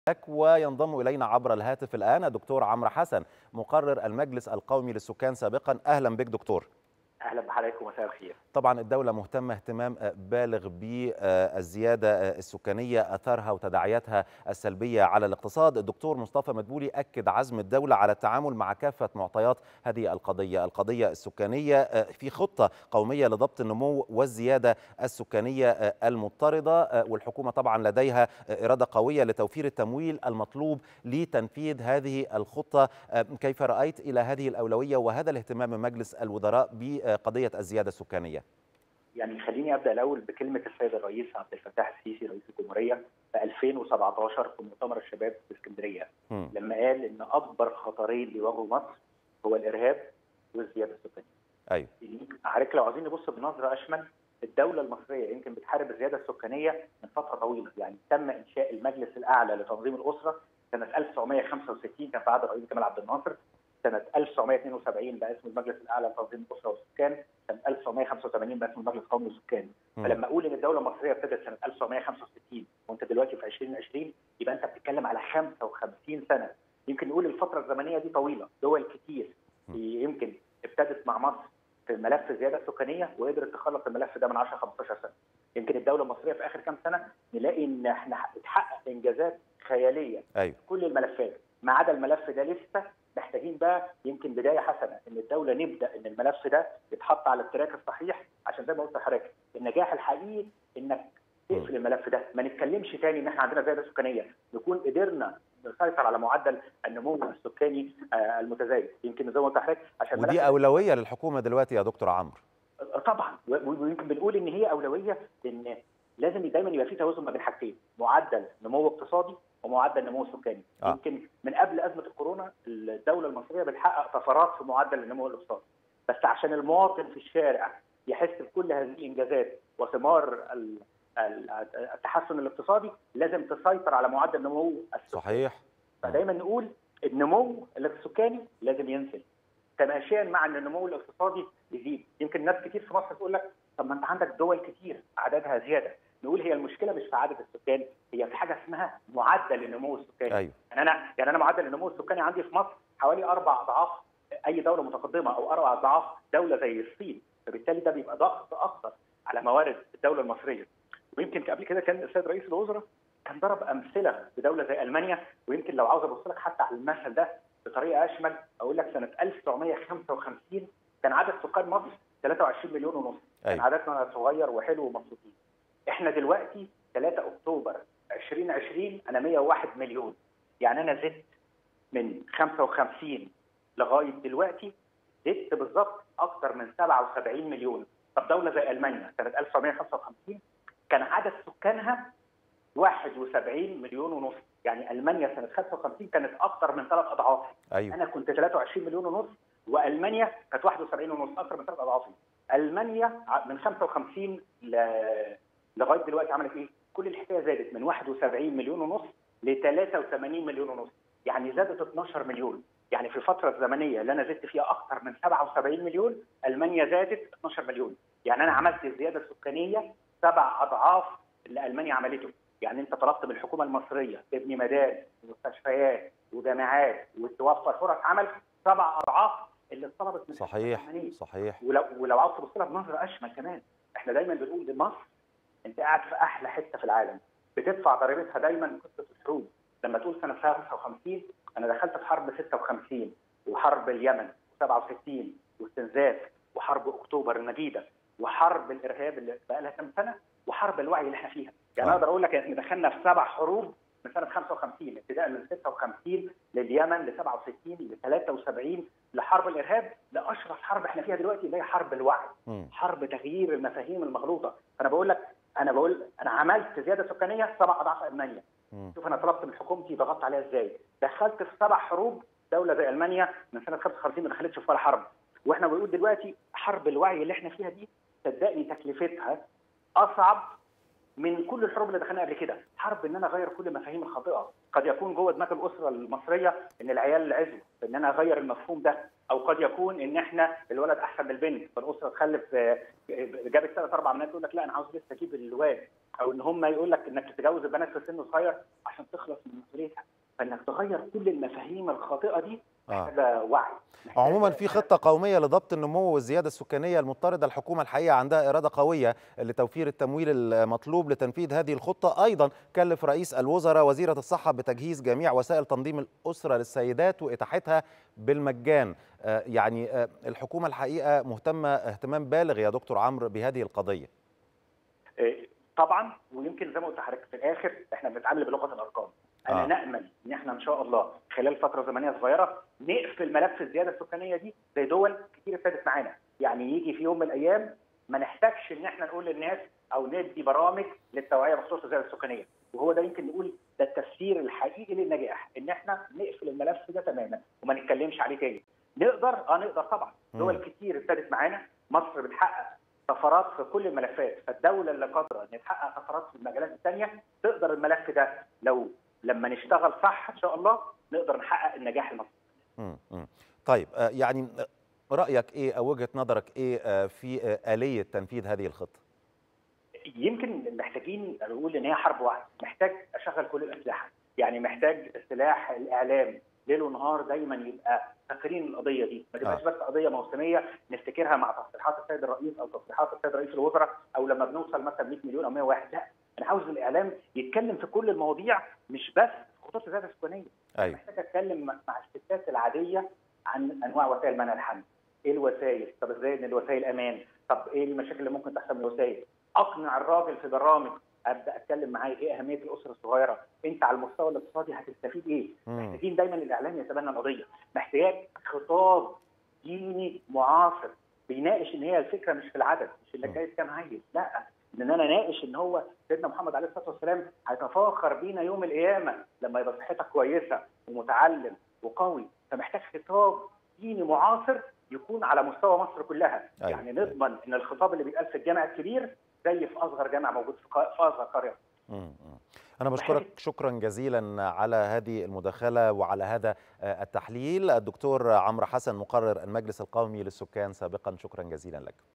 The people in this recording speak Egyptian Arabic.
وينضم إلينا عبر الهاتف الآن الدكتور عمرو حسن مقرر المجلس القومي للسكان سابقا أهلا بك دكتور اهلا بحضراتكم مساء الخير طبعا الدولة مهتمة اهتمام بالغ بالزيادة السكانية أثرها وتداعياتها السلبية على الاقتصاد الدكتور مصطفى مدبولي أكد عزم الدولة على التعامل مع كافة معطيات هذه القضية القضية السكانية في خطة قومية لضبط النمو والزيادة السكانية المضطردة والحكومة طبعا لديها إرادة قوية لتوفير التمويل المطلوب لتنفيذ هذه الخطة كيف رأيت إلى هذه الأولوية وهذا الاهتمام من مجلس الوزراء ب قضيه الزياده السكانيه؟ يعني خليني ابدا الاول بكلمه السيد الرئيس عبد الفتاح السيسي رئيس الجمهوريه في 2017 في مؤتمر الشباب في اسكندريه م. لما قال ان اكبر خطرين بيواجهوا مصر هو الارهاب والزياده السكانيه. ايوه. حضرتك لو عايزين نبص بنظره اشمل الدولة المصرية يمكن بتحارب الزيادة السكانية من فترة طويلة، يعني تم إنشاء المجلس الأعلى لتنظيم الأسرة سنة 1965 كان في عهد الرئيس جمال عبد الناصر سنة 1972 بقى اسمه المجلس الأعلى لتنظيم الأسرة والسكان، سنة 1985 بقى اسمه المجلس القومي للسكان، فلما أقول إن الدولة المصرية ابتدت سنة 1965 وأنت دلوقتي في 2020 يبقى أنت بتتكلم على 55 سنة، يمكن نقول الفترة الزمنية دي طويلة، دول كتير يمكن ابتدت مع مصر في ملف الزيادة السكانية وقدرت تخلص الملف ده من 10 15 سنة. يمكن الدولة المصرية في آخر كام سنة نلاقي إن احنا اتحقق إنجازات خيالية أيوة. كل الملفات ما عدا الملف ده لسه محتاجين بقى يمكن بدايه حسنه ان الدوله نبدا ان الملف ده يتحط على التراك الصحيح عشان زي ما قلت لحضرتك النجاح الحقيقي انك تقفل الملف ده ما نتكلمش تاني ان احنا عندنا زياده سكانيه نكون قدرنا نسيطر على معدل النمو السكاني المتزايد يمكن زي ما قلت لحضرتك عشان ودي اولويه للحكومه دلوقتي يا دكتور عمرو طبعا ويمكن بنقول ان هي اولويه لان لازم دايما يبقى في توازن ما بين حاجتين معدل نمو اقتصادي ومعدل نمو سكاني آه. يمكن من قبل ازمه الكورونا الدوله المصريه بتحقق طفرات في معدل النمو الاقتصادي بس عشان المواطن في الشارع يحس بكل هذه الانجازات وثمار التحسن الاقتصادي لازم تسيطر على معدل النمو السكاني صحيح فدايما نقول النمو السكاني لازم ينزل تماشيا مع ان النمو الاقتصادي يزيد يمكن ناس كتير في مصر تقول لك طب ما انت عندك دول كتير عددها زياده نقول هي المشكله مش في عدد السكان هي في حاجه اسمها معدل النمو السكاني أيوة. يعني انا يعني انا معدل النمو السكاني عندي في مصر حوالي اربع اضعاف اي دوله متقدمه او اربع اضعاف دوله زي الصين فبالتالي ده بيبقى ضغط اكثر على موارد الدوله المصريه ويمكن قبل كده كان السيد رئيس الوزراء كان ضرب امثله بدوله زي المانيا ويمكن لو عاوز ابص لك حتى على المثل ده بطريقه اشمل اقول لك سنه 1955 كان عدد سكان مصر 23 مليون ونص أيوة. كان عددنا صغير وحلو ومبسوطين احنا دلوقتي 3 اكتوبر 2020 انا 101 مليون يعني انا زدت من 55 لغايه دلوقتي زدت بالظبط اكثر من 77 مليون طب دوله زي المانيا سنه 1955 كان عدد سكانها 71 مليون ونص يعني المانيا سنه 55 كانت اكثر من ثلاث اضعاف أيوة. انا كنت 23 مليون ونص والمانيا كانت 71 ونص اكثر من ثلاث اضعاف المانيا من 55 ل لغايه دلوقتي عملت ايه؟ كل الحكايه زادت من 71 مليون ونص ل 83 مليون ونص، يعني زادت 12 مليون، يعني في الفتره الزمنيه اللي انا زدت فيها اكثر من 77 مليون، المانيا زادت 12 مليون، يعني انا عملت الزياده السكانيه سبع اضعاف اللي المانيا عملته، يعني انت طلبت من الحكومه المصريه تبني مدارس ومستشفيات وجامعات وتوفر فرص عمل سبع اضعاف اللي اتطلبت من صحيح صحيح ولو ولو عاوز تبص لها بنظره اشمل كمان، احنا دايما بنقول مصر انت قاعد في احلى حته في العالم بتدفع ضريبتها دايما قصه الحروب لما تقول سنه 55 انا دخلت في حرب 56 وحرب اليمن 67 واستنزاف وحرب اكتوبر المجيده وحرب الارهاب اللي بقى لها كام سنه وحرب الوعي اللي احنا فيها يعني آه. اقدر اقول لك احنا دخلنا في سبع حروب من سنه 55 ابتداء من 56 لليمن ل 67 ل 73 لحرب الارهاب لاشرس حرب احنا فيها دلوقتي اللي هي حرب الوعي م. حرب تغيير المفاهيم المغلوطه فانا بقول لك انا بقول انا عملت زياده سكانيه سبع اضعاف المانيا م. شوف انا طلبت من حكومتي ضغطت عليها ازاي دخلت في سبع حروب دوله زي المانيا من سنه 55 ما دخلتش في ولا حرب واحنا بنقول دلوقتي حرب الوعي اللي احنا فيها دي صدقني تكلفتها اصعب من كل الحروب اللي دخلنا قبل كده حرب ان انا اغير كل المفاهيم الخاطئه قد يكون جوه دماغ الاسره المصريه ان العيال العزوه ان انا اغير المفهوم ده او قد يكون ان احنا الولد احسن من البنت فالاسره تخلف جابت ثلاث اربع بنات تقول لك لا انا عاوز لسه اجيب الواد او ان هم يقول لك انك تتجوز البنات في سن صغير عشان تخلص من مسؤوليتها فانك تغير كل المفاهيم الخاطئه دي محتاجه آه. وعي عموما في خطه قوميه لضبط النمو والزياده السكانيه المضطرده الحكومه الحقيقه عندها اراده قويه لتوفير التمويل المطلوب لتنفيذ هذه الخطه ايضا كلف رئيس الوزراء وزيره الصحه بتجهيز جميع وسائل تنظيم الاسره للسيدات واتاحتها بالمجان يعني الحكومه الحقيقه مهتمه اهتمام بالغ يا دكتور عمرو بهذه القضيه طبعا ويمكن زي ما قلت لحضرتك في الاخر احنا بنتعامل بلغه الارقام انا آه. نامل ان احنا ان شاء الله خلال فتره زمنيه صغيره نقفل ملف الزياده السكانيه دي زي دول كتير ابتدت معانا يعني يجي في يوم من الايام ما نحتاجش ان احنا نقول للناس او ندي برامج للتوعيه بخصوص الزياده السكانيه وهو ده يمكن نقول ده التفسير الحقيقي للنجاح ان احنا نقفل الملف ده تماما وما نتكلمش عليه تاني نقدر اه نقدر طبعا دول كتير ابتدت معانا مصر بتحقق طفرات في كل الملفات فالدوله اللي قادره ان تحقق طفرات في المجالات الثانيه تقدر الملف ده لو لما نشتغل صح ان شاء الله نقدر نحقق النجاح المطلوب. طيب يعني رايك ايه او وجهه نظرك ايه في اليه تنفيذ هذه الخطه؟ يمكن محتاجين نقول ان هي حرب واحده، محتاج اشغل كل الاسلحه، يعني محتاج سلاح الاعلام ليل ونهار دايما يبقى فاكرين القضيه دي، ما تبقاش بس قضيه موسميه نفتكرها مع تصريحات السيد الرئيس او تصريحات السيد رئيس الوزراء او لما بنوصل مثلا 100 مليون او 101 لا انا عاوز الاعلام يتكلم في كل المواضيع مش بس خطوط الزياده السكانيه ايوه محتاج اتكلم مع الستات العاديه عن انواع وسائل منع الحمل ايه الوسائل طب ازاي ان الوسائل امان طب ايه المشاكل اللي ممكن تحصل من الوسائل اقنع الراجل في برامج ابدا اتكلم معاه ايه اهميه الاسره الصغيره انت على المستوى الاقتصادي هتستفيد ايه محتاجين دايما الاعلام يتبنى القضيه محتاج خطاب ديني معاصر بيناقش ان هي الفكره مش في العدد مش انك جايز كام عيل لا ان انا ناقش ان هو سيدنا محمد عليه الصلاه والسلام هيتفاخر بينا يوم القيامه لما يبقى صحتك كويسه ومتعلم وقوي فمحتاج خطاب ديني معاصر يكون على مستوى مصر كلها أيوة. يعني نضمن ان الخطاب اللي بيتقال في الجامع الكبير زي في اصغر جامع موجود في اصغر قريه أنا بشكرك شكرا جزيلا على هذه المداخلة وعلى هذا التحليل الدكتور عمرو حسن مقرر المجلس القومي للسكان سابقا شكرا جزيلا لك